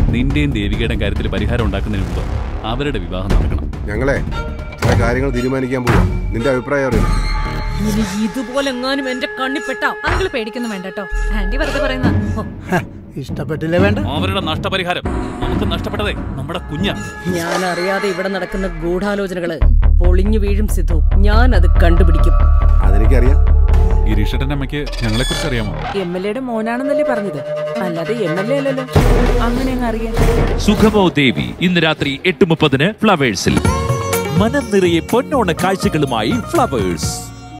നിന്റെയും ദേവികയുടെ കാര്യത്തിൽ പരിഹാരം ഉണ്ടാക്കുന്നതിന് മുമ്പ് അവരുടെ വിവാഹം നടക്കണം ഞങ്ങളെ ചില കാര്യങ്ങൾ തീരുമാനിക്കാൻ പോവാ നിന്റെ അഭിപ്രായം അറിയണം ഇനി ഇതുപോലെ എങ്ങാനും എന്റെ കണ്ണിപ്പെട്ട അങ്കിള് പേടിക്കുന്നു വേണ്ട കേട്ടോ ആന്റി വെറുതെ പറയുന്ന ഇഷ്ടപ്പെട്ടില്ലേ വേണ്ട അവരുടെ നഷ്ടപരിഹാരം നമുക്ക് നഷ്ടപ്പെട്ടതേ നമ്മുടെ കുഞ്ഞ ഞാൻ അറിയാതെ ഇവിടെ നടക്കുന്ന ഗൂഢാലോചനകള് പൊളിഞ്ഞു വീഴും സിദ്ധു ഞാൻ അത് കണ്ടുപിടിക്കും അതെനിക്കറിയാം ഗിരീഷേട്ടന്റെ അമ്മയ്ക്ക് ഞങ്ങളെ കുറിച്ച് അറിയാമോ എം എൽ എയുടെ മോനാണെന്നല്ലേ പറഞ്ഞത് അല്ലാതെ എം എൽ എ അല്ലല്ലോ അങ്ങനെ അങ്ങ് അറിയാൻ സുഖമോ ദേവി ഇന്ന് രാത്രി എട്ട് മുപ്പതിന് ഫ്ലവേഴ്സിൽ മനം നിറയെ പൊന്നോണ കാഴ്ചകളുമായി ഫ്ലവേഴ്സ്